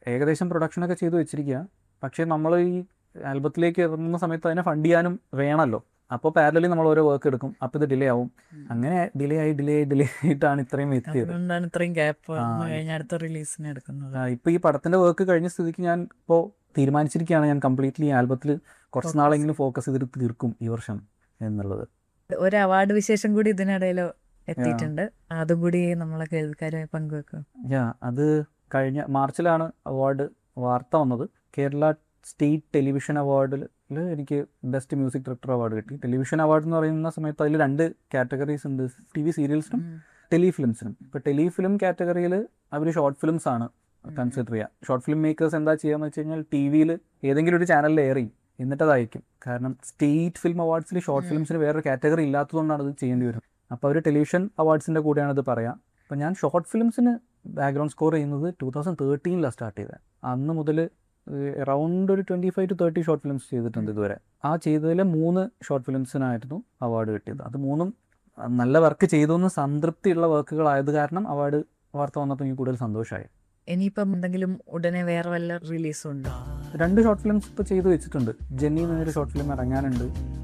ഏകദേശം പ്രൊഡക്ഷനൊക്കെ ചെയ്ത് വെച്ചിരിക്കുക പക്ഷേ നമ്മൾ ഈ ആൽബത്തിലേക്ക് ഇറങ്ങുന്ന സമയത്ത് അതിനെ ഫണ്ട് ചെയ്യാനും വേണമല്ലോ അപ്പോൾ പാരലി നമ്മൾ ഓരോ വർക്ക് എടുക്കും അപ്പോൾ ഇത് ഡിലേ ആവും അങ്ങനെ ഡിലേ ആയി ഡിലേ ആയി ഡിലേ ആയിട്ടാണ് ഇത്രയും എത്തിയത് അതുകൊണ്ടാണ് ഇത്രയും ഗ്യാപ്പ് ആ, കഴിഞ്ഞ അടുത്ത റിലീസിന് എടുക്കുന്നത് ആ, ഇപ്പൊ ഈ പടത്തിന്റെ വർക്ക് കഴിഞ്ഞ സ്ഥിതിക്ക് ഞാൻ ഇപ്പോൾ തീരുമാനിച്ചിരിക്കുകയാണ് ഞാൻ കംപ്ലീറ്റ്ലി ഈ ആൽബത്തിൽ കുറച്ച് Focus. നാളെങ്കിലും ഫോക്കസ് ചെയ്തിട്ട് തീർക്കും ഈ വർഷം എന്നുള്ളത് ഒരു അവാർഡ് വിശേഷം കൂടി ഇതിനിടയിൽ എത്തിയിട്ടുണ്ട് അതും കൂടി നമ്മളെ കേൾവിക്കാരുമായി പങ്കുവെക്കും യാ അത് കഴിഞ്ഞ മാർച്ചിലാണ് അവാർഡ് വാർത്ത വന്നത് കേരള സ്റ്റേറ്റ് ടെലിവിഷൻ അവാർഡിൽ എനിക്ക് ബെസ്റ്റ് മ്യൂസിക് ഡയറക്ടർ അവാർഡ് കിട്ടി ടെലിവിഷൻ അവാർഡ് എന്ന് പറയുന്ന സമയത്ത് അതിൽ രണ്ട് കാറ്റഗറീസ് ഉണ്ട് ടി വി സീരിയൽസിനും ടെലി ഫിലിംസിനും ഇപ്പോൾ ടെലി ഫിലിം കാറ്റഗറിയിൽ അവർ ഷോർട്ട് ഫിലിംസ് ആണ് കൺസിഡർ ചെയ്യുക ഷോർട്ട് ഫിലിം മേക്കേഴ്സ് എന്താ ചെയ്യാന്ന് വെച്ച് കഴിഞ്ഞാൽ ടി വിയിൽ ഏതെങ്കിലും ഒരു ചാനലിൽ എയർ ചെയ്യും എന്നിട്ട് അത് അയക്കും കാരണം സ്റ്റേറ്റ് ഫിലിം അവാർഡ്സിൽ ഷോർട്ട് ഉം. ഫിലിംസിന് വേറൊരു കാറ്റഗറി ഇല്ലാത്തതുകൊണ്ടാണ് ഇത് ചെയ്യേണ്ടി വരുന്നത് അപ്പോൾ അവർ ടെലിവിഷൻ അവാർഡ്സിൻ്റെ കൂടെയാണ് ഇത് പറയുക അപ്പോൾ ഞാൻ ഷോർട്ട് ഫിലിംസിന് ബാക്ക്ഗ്രൗണ്ട് സ്കോർ ചെയ്യുന്നത് ടൂ തൗസൻഡ് തേർട്ടീനിലാണ് സ്റ്റാർട്ട് ചെയ്തത് അന്ന് മുതൽ അറൗണ്ട് ഒരു twenty five to thirty short films ചെയ്തിട്ടുണ്ട് ഇതുവരെ ആ ചെയ്തതിൽ മൂന്ന് ഷോർട്ട് ഫിലിംസിനായിരുന്നു അവാർഡ് കിട്ടിയത് അത് മൂന്നും അഹ് നല്ല വർക്ക് ചെയ്തു എന്ന് സംതൃപ്തിയുള്ള വർക്കുകളായത് കാരണം അവാർഡ് വാർത്ത വന്നപ്പോൾ എനിക്ക് കൂടുതൽ സന്തോഷമായി ഇനിയിപ്പം എന്തെങ്കിലും ഉടനെ വേറെ വല്ല റിലീസും ഉണ്ടോ രണ്ട് ഷോർട്ട് ഫിലിംസ് ഇപ്പോൾ ചെയ്തു വെച്ചിട്ടുണ്ട് ജെന്നി എന്നൊരു ഷോർട്ട് ഫിലിം ഇറങ്ങാനുണ്ട്